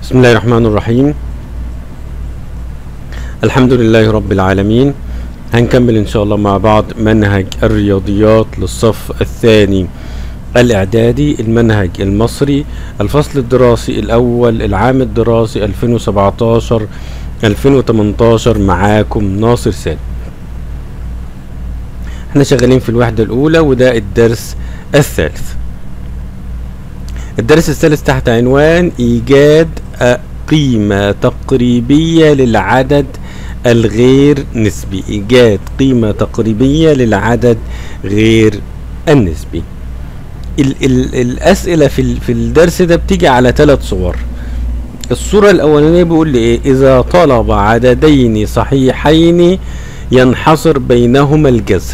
بسم الله الرحمن الرحيم الحمد لله رب العالمين هنكمل ان شاء الله مع بعض منهج الرياضيات للصف الثاني الاعدادي المنهج المصري الفصل الدراسي الاول العام الدراسي 2017 2018 معاكم ناصر سالم احنا شغالين في الوحدة الاولى وده الدرس الثالث الدرس الثالث تحت عنوان ايجاد قيمة تقريبية للعدد الغير نسبي ايجاد قيمة تقريبية للعدد غير النسبي ال ال الاسئلة في, في الدرس ده بتيجي على ثلاث صور الصورة الاولانية بيقول لي ايه اذا طلب عددين صحيحين ينحصر بينهما الجذر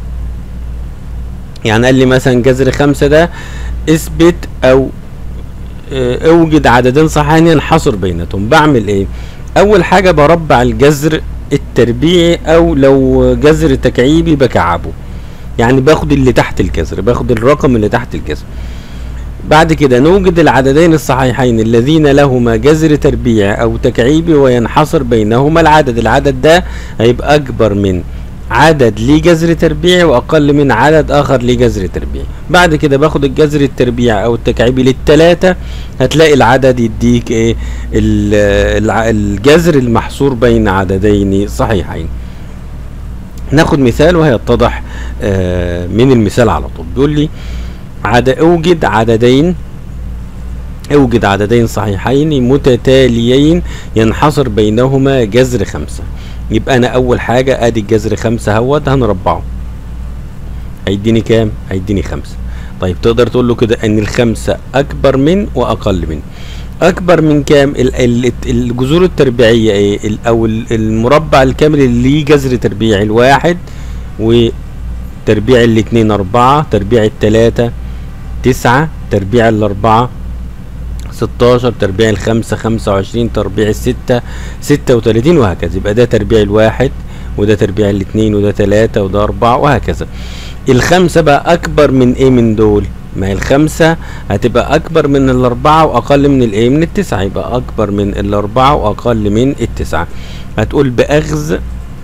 يعني قال لي مثلا جذر خمسة ده اثبت او اه اوجد عددين صحيحين ينحصر بيناتهم بعمل ايه اول حاجة بربع الجذر التربيعي او لو جذر تكعيبي بكعبه يعني باخد اللي تحت الجذر باخد الرقم اللي تحت الجذر بعد كده نوجد العددين الصحيحين الذين لهما جذر تربيعي او تكعيبي وينحصر بينهما العدد العدد ده هيبقى اكبر من عدد ليه جذر تربيعي واقل من عدد اخر ليه جذر تربيعي بعد كده باخد الجذر التربيعي او التكعيبي للتلاتة هتلاقي العدد يديك ايه الجذر المحصور بين عددين صحيحين ناخد مثال وهيتضح آه من المثال على طول بيقول لي عد اوجد عددين اوجد عددين صحيحين متتاليين ينحصر بينهما جذر خمسة يبقى انا اول حاجة ادي الجذر خمسة اهوت هنربعه هيديني كام هيديني خمسة طيب تقدر تقول له كده ان الخمسة اكبر من واقل من اكبر من كام الجذور التربيعية ايه او المربع الكامل اللي ليه جذر تربيعي الواحد وتربيع الاتنين اربعة تربيع التلاتة تسعة تربيع الاربعة ستاشر تربيع الخمسة خمسة وعشرين تربيع الستة ستة وتلاتين وهكذا يبقى ده تربيع الواحد وده تربيع الاتنين وده تلاتة وده اربعة وهكذا الخمسة بقى اكبر من ايه من دول ما هي الخمسة هتبقى أكبر من الأربعة وأقل من الإيه؟ من التسعة يبقى أكبر من الأربعة وأقل من التسعة هتقول بأخذ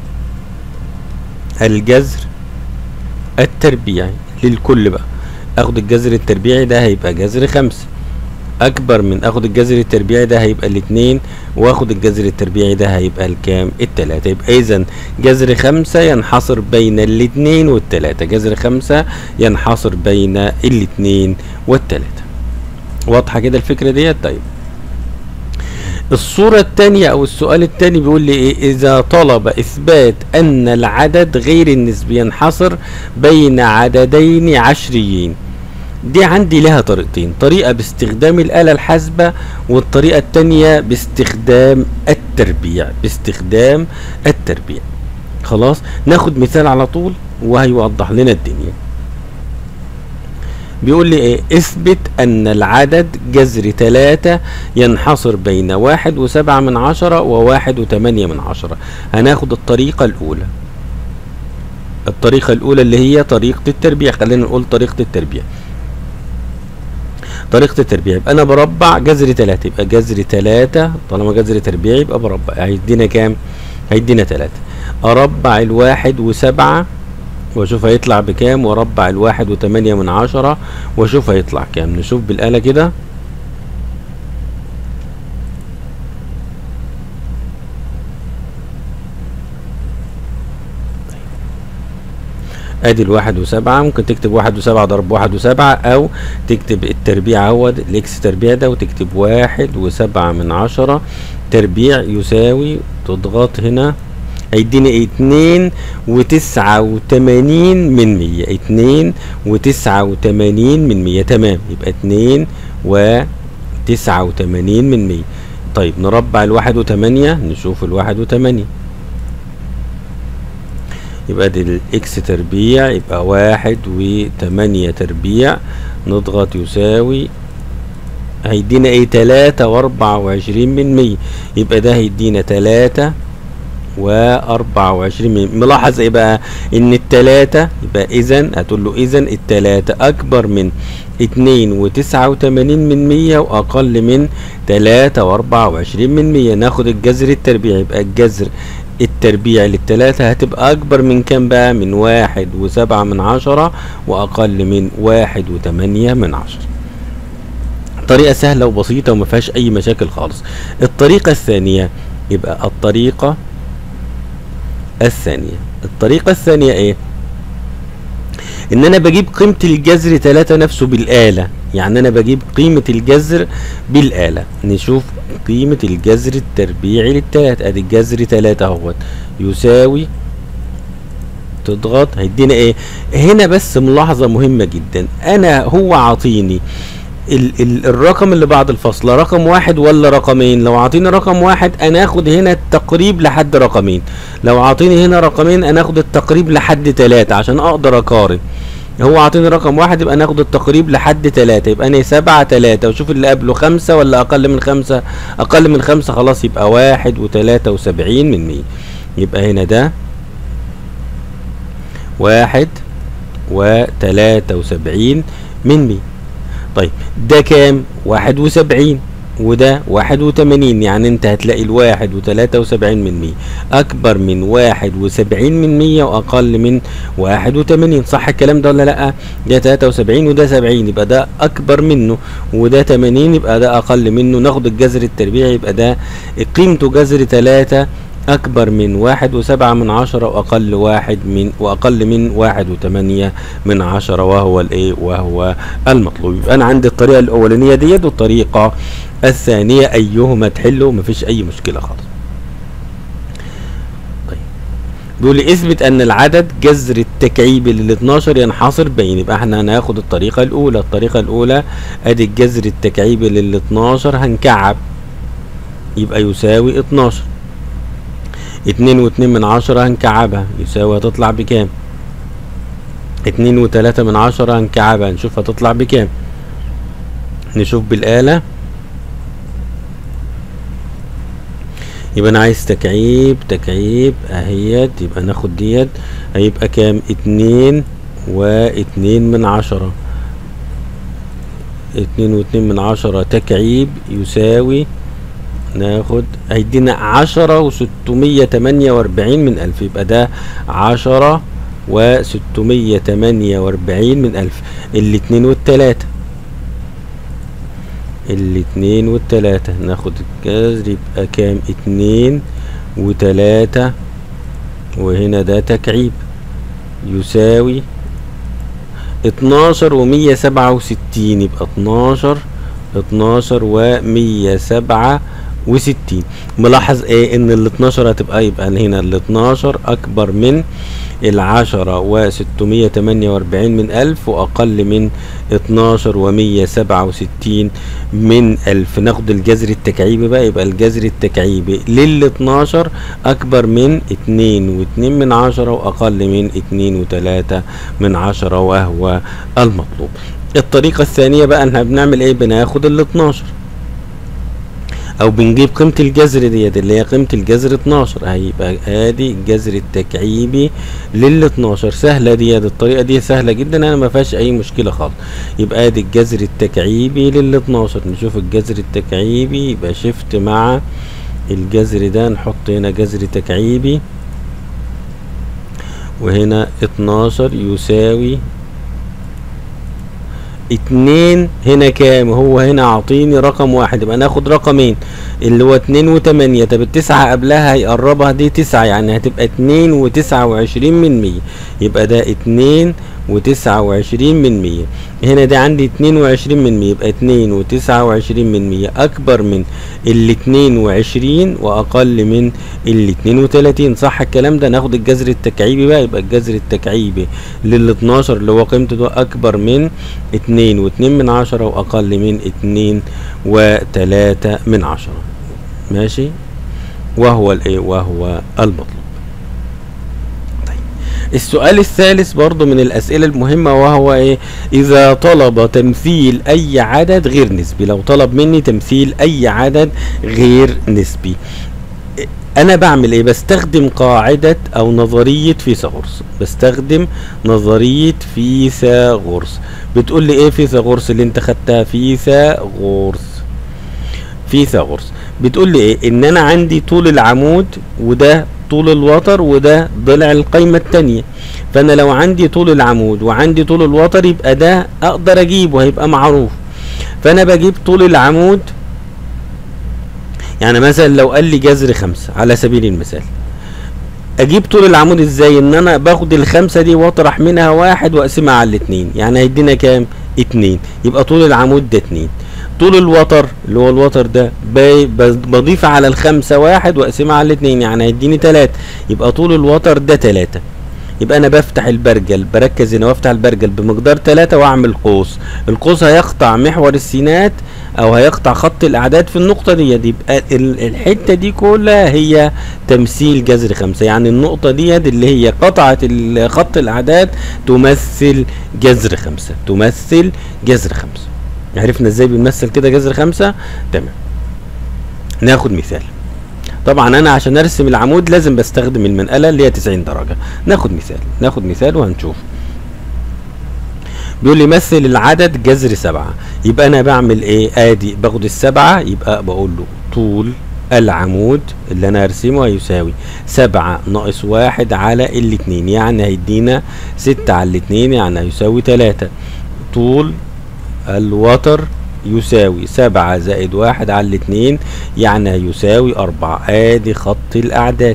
الجذر التربيعي للكل بقى أخد الجذر التربيعي ده هيبقى جذر خمسة أكبر من أخد الجذر التربيعي ده هيبقى الاتنين وآخد الجذر التربيعي ده هيبقى الكام؟ التلاتة يبقى إذا جذر خمسة ينحصر بين الاتنين والتلاتة جذر خمسة ينحصر بين الاتنين والتلاتة واضحة كده الفكرة ديت طيب الصورة التانية أو السؤال التاني بيقول لي إيه إذا طلب إثبات أن العدد غير النسبي ينحصر بين عددين عشريين دي عندي لها طريقتين طريقة باستخدام الآلة الحاسبة والطريقة التانية باستخدام التربيع باستخدام التربيع خلاص ناخد مثال على طول وهيوضح لنا الدنيا بيقول لي ايه اثبت ان العدد جذر تلاتة ينحصر بين واحد وسبعة من عشرة وواحد وتمانية من عشرة هناخد الطريقة الاولى الطريقة الاولى اللي هي طريقة التربيع خلينا نقول طريقة التربيع طريقة التربيع يبقى انا بربع جذر تلاتة يبقى جذر تلاتة طالما جذر تربيع يبقى بربع هيدينا كام هيدينا تلاتة اربع الواحد وسبعة واشوف هيطلع بكام واربع الواحد وتمانية من عشرة واشوف هيطلع كام نشوف بالآلة كده ادي الواحد وسبعة ممكن تكتب واحد وسبعة ضرب واحد وسبعة او تكتب التربيع اهوت الاكس تربيع ده وتكتب واحد وسبعة من عشرة تربيع يساوي تضغط هنا هيديني اتنين وتسعة وتمانين من مية اتنين وتسعة وتمانين من مية تمام يبقى اتنين وتسعة وتمانين من مية طيب نربع الواحد وتمانية نشوف الواحد وتمانية يبقى دي الاكس تربيع يبقى واحد وتمانية تربيع نضغط يساوي هيدينا ايه تلاتة واربعة وعشرين من مية يبقى ده هيدينا تلاتة وأربعة وعشرين من ملاحظ ايه بقى ان التلاتة يبقى اذا هتقول له اذا التلاتة اكبر من اتنين وتسعة وتمانين من مية واقل من تلاتة واربعة وعشرين من مية ناخد الجذر التربيعي يبقى الجذر التربيعي للتلاتة هتبقى اكبر من كام بقى من واحد وسبعة من عشرة واقل من واحد وتمانية من عشرة طريقة سهلة وبسيطة وما فيهاش أي مشاكل خالص. الطريقة الثانية يبقى الطريقة الثانية، الطريقة الثانية إيه؟ إن أنا بجيب قيمة الجذر تلاتة نفسه بالآلة، يعني أنا بجيب قيمة الجذر بالآلة، نشوف قيمة الجذر التربيعي للتلاتة، أدي الجذر تلاتة أهوت يساوي تضغط هيدينا إيه؟ هنا بس ملاحظة مهمة جدا، أنا هو عاطيني ال ال الرقم اللي بعد الفصل رقم واحد ولا رقمين لو عاطيني رقم واحد انا اخد هنا التقريب لحد رقمين لو عاطيني هنا رقمين انا اخد التقريب لحد تلاتة عشان اقدر اقارن هو عاطيني رقم واحد يبقى ناخد التقريب لحد تلاتة يبقى انا سبعة تلاتة وشوف اللي قبله خمسة ولا اقل من خمسة اقل من خمسة خلاص يبقى واحد وتلاتة وسبعين من مية يبقى هنا ده واحد وتلاتة وسبعين من مية طيب ده كام واحد وسبعين وده واحد وتمانين يعني انت هتلاقي الواحد وتلاتة وسبعين من مية اكبر من واحد وسبعين من مية واقل من واحد وتمانين صح الكلام ده ولا لا ده تلاتة وسبعين وده سبعين يبقى ده اكبر منه وده تمانين يبقى ده اقل منه ناخد الجذر التربيعي يبقى ده قيمته جذر تلاتة أكبر من واحد وسبعة من عشرة وأقل واحد من وأقل من واحد وثمانية من عشرة وهو الإيه وهو المطلوب يبقى أنا عندي الطريقة الأولانية ديت والطريقة الثانية أيهما تحله مفيش أي مشكلة خالص. طيب بيقول لي اثبت أن العدد جذر التكعيبي لل 12 ينحصر بين يبقى احنا هناخد الطريقة الأولى، الطريقة الأولى أدي الجذر التكعيبي لل 12 هنكعب يبقى يساوي 12 اتنين واتنين من عشرة هنكعبها يساوي هتطلع بكام اتنين وتلاتة من عشرة هنكعبها نشوف هتطلع بكام نشوف بالآلة يبقى انا عايز تكعيب تكعيب اهيت يبقى ناخد ديت هيبقى كام اتنين واتنين من عشرة اتنين واتنين من عشرة تكعيب يساوي ناخد هيدينا عشرة وستمية تمانية واربعين من ألف يبقى ده عشرة وستمية تمانية واربعين من ألف الاتنين والتلاتة الاتنين والتلاتة ناخد الجذر يبقى كام اتنين وتلاتة وهنا ده تكعيب يساوي اتناشر ومية سبعة وستين يبقى اتناشر اتناشر ومية سبعة وستين ملاحظ ايه ان ال 12 هتبقى يبقى هنا ال 12 اكبر من العشرة وستمية تمانية واربعين من الف واقل من اتناشر ومية سبعة وستين من الف ناخد الجذر التكعيبي بقى يبقى الجذر التكعيبي لل 12 اكبر من اتنين واتنين من عشرة واقل من اتنين وتلاتة من عشرة وهو المطلوب الطريقة الثانية بقى احنا بنعمل ايه بناخد ال 12 او بنجيب قيمة الجذر ديت اللي هي قيمة الجذر 12 هيبقى ادي الجذر التكعيبي لل 12 سهلة ديت الطريقة دي سهلة جدا انا ما فيهاش اي مشكلة خالص يبقى ادي الجذر التكعيبي لل 12 نشوف الجذر التكعيبي يبقى شفت مع الجذر ده نحط هنا جذر تكعيبي وهنا 12 يساوي اتنين هنا كام هو هنا عاطيني رقم واحد يبقى ناخد رقمين اللي هو اتنين وتمانية طب التسعة قبلها هيقربها دي تسعة يعني هتبقى اتنين وتسعة وعشرين من مية يبقى ده اتنين وتسعة وعشرين من مية هنا ده عندي اتنين وعشرين من مية يبقى اتنين وتسعة وعشرين من مية أكبر من الاتنين وعشرين وأقل من الاتنين وتلاتين صح الكلام ده ناخد الجذر التكعيبي بقى يبقى الجذر التكعيبي لل 12 اللي هو قيمته ده أكبر من اتنين واتنين من عشرة وأقل من اتنين وتلاتة من عشرة ماشي وهو الايه وهو المطلوب السؤال الثالث برضو من الأسئلة المهمة وهو إيه إذا طلب تمثيل أي عدد غير نسبي لو طلب مني تمثيل أي عدد غير نسبي انا بعمل ايه بستخدم قاعدة او نظرية فيثاغورس بستخدم نظرية فيثاغورس بتقول لي ايه فيثاغورس اللي انت خدتها فيثاغورس فيثاغورس بتقول لي ايه ان انا عندي طول العمود وده طول الوتر وده ضلع القايمة التانية فانا لو عندي طول العمود وعندي طول الوتر يبقى ده اقدر اجيبه هيبقى معروف فانا بجيب طول العمود يعني مثلا لو قال لي جذر خمسة على سبيل المثال اجيب طول العمود ازاي ان انا باخد الخمسة دي واطرح منها واحد واقسمها على الاتنين يعني هيدينا كام اتنين يبقى طول العمود ده اتنين طول الوتر اللي هو الوتر ده باي- ب- بضيف على الخمسة واحد واقسمها على الاتنين يعني هيديني تلاتة يبقى طول الوتر ده تلاتة يبقى انا بفتح البرجل بركز هنا وافتح البرجل بمقدار تلاتة واعمل قوس القوس هيقطع محور السينات او هيقطع خط الاعداد في النقطة دي يبقى ال- الحتة دي كلها هي تمثيل جذر خمسة يعني النقطة دي اللي هي قطعت ال- خط الاعداد تمثل جذر خمسة تمثل جذر خمسة عرفنا ازاي بنمثل كده جذر خمسة تمام ناخد مثال طبعا انا عشان ارسم العمود لازم بستخدم المنقله اللي هي 90 درجه ناخد مثال ناخد مثال وهنشوف بيقول لي مثل العدد جذر سبعة يبقى انا بعمل ايه ادي باخد السبعة يبقى بقول له طول العمود اللي انا هرسمه هيساوي سبعة ناقص واحد على الاتنين يعني هيدينا ستة على الاتنين يعني هيساوي تلاتة طول الوتر يساوي سبعة زائد واحد على الاتنين يعني هيساوي أربعة ادي خط الأعداد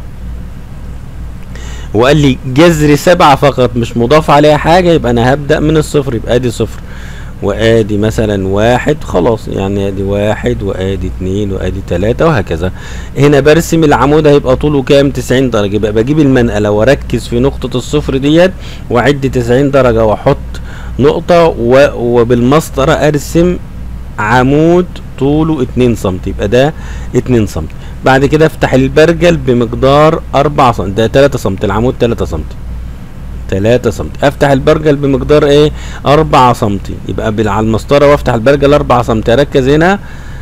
وقال لي جذر سبعة فقط مش مضاف عليها حاجة يبقى أنا هبدأ من الصفر يبقى ادي صفر وادي مثلا واحد خلاص يعني ادي واحد وادي اتنين وادي تلاتة وهكذا هنا برسم العمود هيبقى طوله كام تسعين درجة يبقى بجيب المنقلة واركز في نقطة الصفر ديت واعد تسعين درجة واحط نقطة و- وبالمسطرة ارسم عمود طوله اتنين سنتي يبقى ده اتنين سنتي بعد كده افتح البرجل بمقدار اربعة سنتي ده تلاتة سنتي العمود تلاتة سنتي تلاتة سنتي افتح البرجل بمقدار ايه اربعة سنتي يبقى بال- على المسطرة وافتح البرجل اربعة سنتي اركز هنا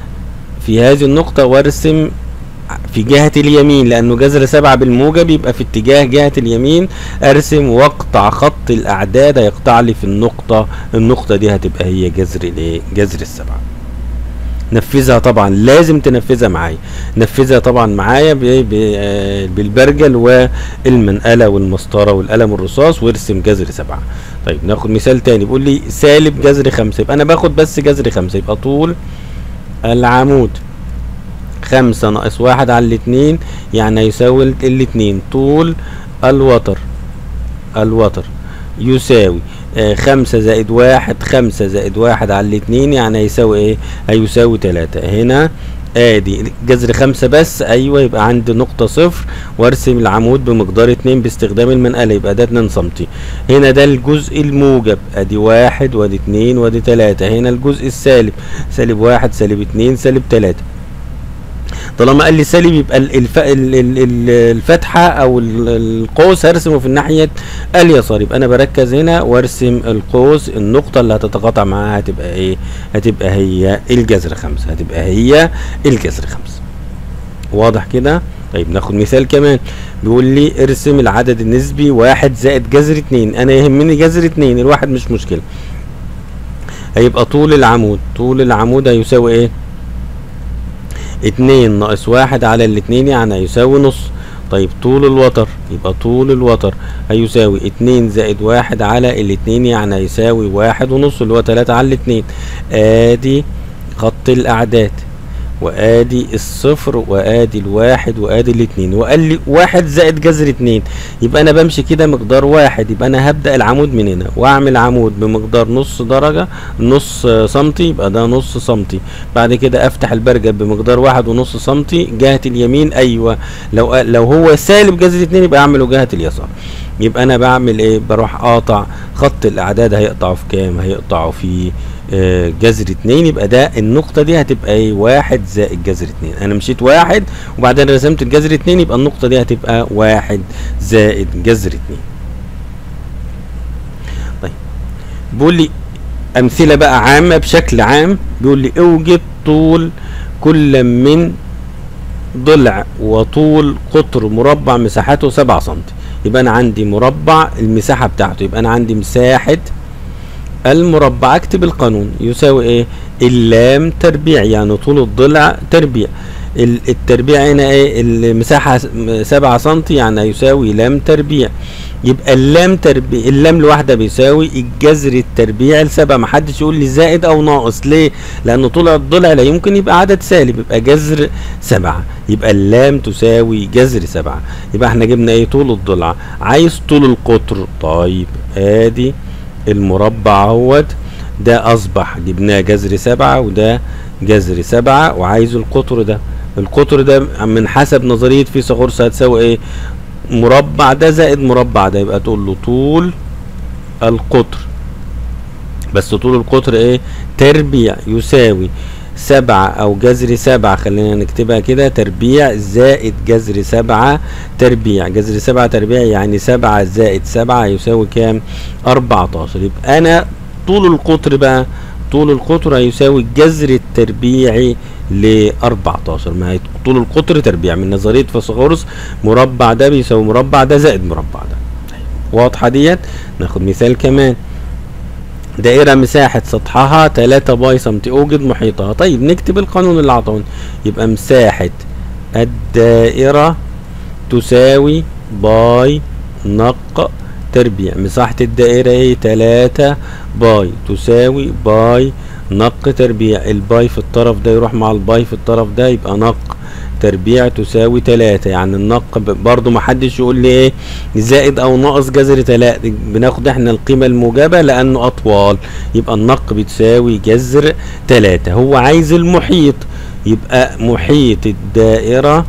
في هذه النقطة وارسم في جهة اليمين لأنه جذر سبعة بالموجب يبقى في اتجاه جهة اليمين أرسم واقطع خط الأعداد هيقطع لي في النقطة النقطة دي هتبقى هي جذر الإيه؟ جذر السبعة. نفذها طبعا لازم تنفذها معايا نفذها طبعا معايا ب- ب- آه، بالبرجل والمنقله والمسطره والقلم الرصاص وارسم جذر سبعه طيب ناخد مثال تاني بيقول لي سالب جذر خمسه يبقى انا باخد بس جذر خمسه يبقى طول العمود خمسة ناقص واحد على الاتنين يعني هيساوي ال- الاتنين طول الوتر الوتر يساوي آه خمسة زائد واحد خمسة زائد واحد على الاتنين يعني هيساوي ايه هيساوي تلاتة هنا ادي جذر خمسة بس ايوه يبقى عندي نقطة صفر وارسم العمود بمقدار اتنين باستخدام المنقلة يبقى ده اتنين سنتي هنا ده الجزء الموجب ادي واحد وادي اتنين وادي تلاتة هنا الجزء السالب سالب واحد سالب اتنين سالب تلاتة طالما قال لي سالب يبقى ال- الف... ال- ال- ال- الفتحه او ال- القوس هرسمه في الناحيه اليسار يبقى انا بركز هنا وارسم القوس النقطه اللي هتتقاطع معاها هتبقى ايه هتبقى هي الجذر خمسة هتبقى هي الجذر خمسة واضح كده طيب ناخد مثال كمان بيقول لي ارسم العدد النسبي واحد زائد جذر اتنين انا يهمني جذر اتنين الواحد مش مشكله هيبقى طول العمود طول العمود هيساوي ايه اتنين ناقص واحد على الاتنين يعني هيساوي نص طيب طول الوتر يبقى طول الوتر هيساوي اتنين زائد واحد على الاتنين يعني هيساوي واحد ونص اللي هو تلاتة على الاتنين ادي خط الاعداد وادي الصفر وادي الواحد وادي الاتنين وقال لي واحد زائد جذر اتنين يبقى انا بمشي كده مقدار واحد يبقى انا هبدأ العمود من هنا واعمل عمود بمقدار نص درجة نص آه، سنتي يبقى ده نص سنتي بعد كده افتح البرجل بمقدار واحد ونص سنتي جهة اليمين ايوه لو لو هو سالب جذر اتنين يبقى اعمله جهة اليسار يبقى انا بعمل ايه بروح قاطع خط الاعداد هيقطعه في كام هيقطعه في آه، جذر اتنين يبقى ده النقطة دي هتبقى ايه واحد زائد جذر اتنين انا مشيت واحد وبعدين رسمت الجذر اتنين يبقى النقطة دي هتبقى واحد زائد جذر اتنين طيب بيقول لي امثلة بقى عامة بشكل عام بيقول لي اوجد طول كل من ضلع وطول قطر مربع مساحته سبعة سنتي يبقى انا عندي مربع المساحة بتاعته يبقى انا عندي مساحة المربع اكتب القانون يساوي ايه اللام تربيع يعني طول الضلع تربيع ال- التربيع هنا ايه المساحة س- م- سبعة سنتي يعني يساوي لام تربيع يبقى اللام تربيع اللام لوحدها بيساوي الجذر التربيع لسبعة محدش يقول لي زائد او ناقص ليه لان طول الضلع لا يمكن يبقى عدد سالب يبقى جذر سبعة يبقى اللام تساوي جذر سبعة يبقى احنا جبنا ايه طول الضلع عايز طول القطر طيب ادي المربع اهوت ده اصبح جبناه جذر سبعة وده جذر سبعة وعايز القطر ده القطر ده من حسب نظرية فيثاغورس هتساوي ايه مربع ده زائد مربع ده يبقى تقول له طول القطر بس طول القطر ايه تربيع يساوي سبعة او جذر سبعة خلينا نكتبها كده تربيع زائد جذر سبعة تربيع جذر سبعة تربيع يعني سبعة زائد سبعة يساوي كام اربعتاشر يبقى انا طول القطر بقى طول القطر هيساوي الجذر التربيعي ل 14 ما هي طول القطر تربيع من نظريه فيثاغورس مربع ده بيساوي مربع ده زائد مربع ده واضحه ديت ناخد مثال كمان دائرة مساحة سطحها 3 باي سنتي اوجد محيطها طيب نكتب القانون اللي عطوني يبقى مساحة الدائرة تساوي باي نق تربيع مساحة الدائرة ايه 3 باي تساوي باي نق تربيع الباي في الطرف ده يروح مع الباي في الطرف ده يبقى نق تربيع تساوي تلاتة يعني النق ب- برضو محدش يقول لي ايه زائد او ناقص جذر تلاتة بناخد احنا القيمة الموجبة لانه اطوال يبقى النق بتساوي جذر تلاتة هو عايز المحيط يبقى محيط الدائرة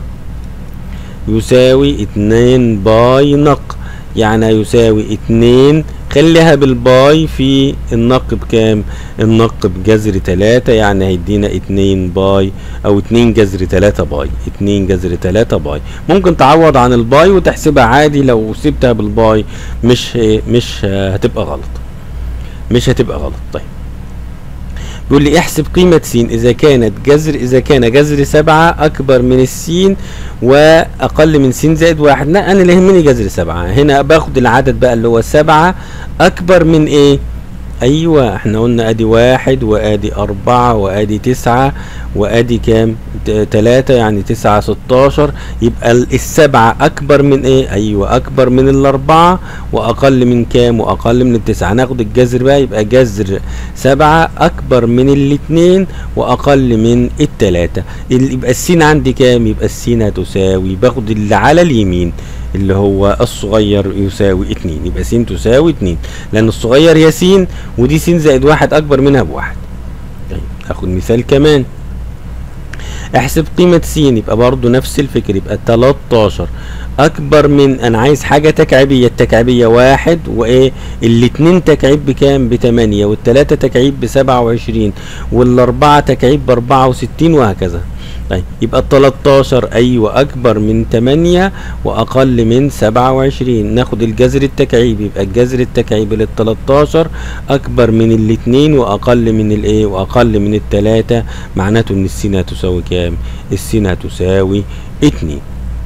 يساوي اتنين باي نق يعني يساوي اتنين خليها بالباي في النق بكام النق بجذر تلاتة يعني هيدينا اتنين باي او اتنين جذر تلاتة باي اتنين جذر تلاتة باي ممكن تعوض عن الباي وتحسبها عادي لو سبتها بالباي مش مش هتبقى غلط مش هتبقى غلط طيب بيقول لي احسب قيمة س إذا كانت جذر إذا كان جذر سبعة أكبر من السين وأقل من س زائد واحد لا أنا اللي يهمني جذر سبعة هنا باخد العدد بقى اللي هو سبعة أكبر من إيه؟ أيوة احنا قلنا أدي واحد وأدي أربعة وأدي تسعة وأدي كام؟ ت- تلاتة يعني تسعة ستاشر يبقى ال- السبعة أكبر من إيه؟ أيوة أكبر من الأربعة وأقل من كام؟ وأقل من التسعة هناخد الجذر بقى يبقى جذر سبعة أكبر من الاتنين وأقل من التلاتة ال- يبقى السين عندي كام؟ يبقى السين هتساوي باخد اللي على اليمين اللي هو الصغير يساوي اتنين يبقى س تساوي اتنين لأن الصغير يا س ودي س زائد واحد أكبر منها بواحد طيب هاخد مثال كمان احسب قيمة س يبقى برضو نفس الفكر يبقى 13 اكبر من انا عايز حاجة تكعيبية التكعيبية واحد وايه الاتنين تكعيب بكام بتمانية والتلاتة تكعيب بسبعة وعشرين والاربعة تكعيب باربعة وستين وهكذا طيب يبقى التلاتاشر ايوه اكبر من تمانية واقل من سبعة وعشرين ناخد الجذر التكعيبي يبقى الجذر التكعيبي للتلاتاشر اكبر من الاتنين واقل من الايه واقل من التلاتة معناته ان السين هتساوي كام السين هتساوي اتنين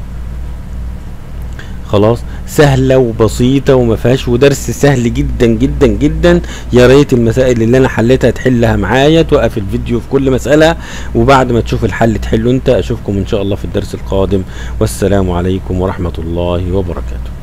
خلاص سهلة وبسيطة وما فيهاش ودرس سهل جدا جدا جدا يا ريت المسائل اللي انا حليتها تحلها معايا توقف الفيديو في كل مسألة وبعد ما تشوف الحل تحله انت اشوفكم ان شاء الله في الدرس القادم والسلام عليكم ورحمة الله وبركاته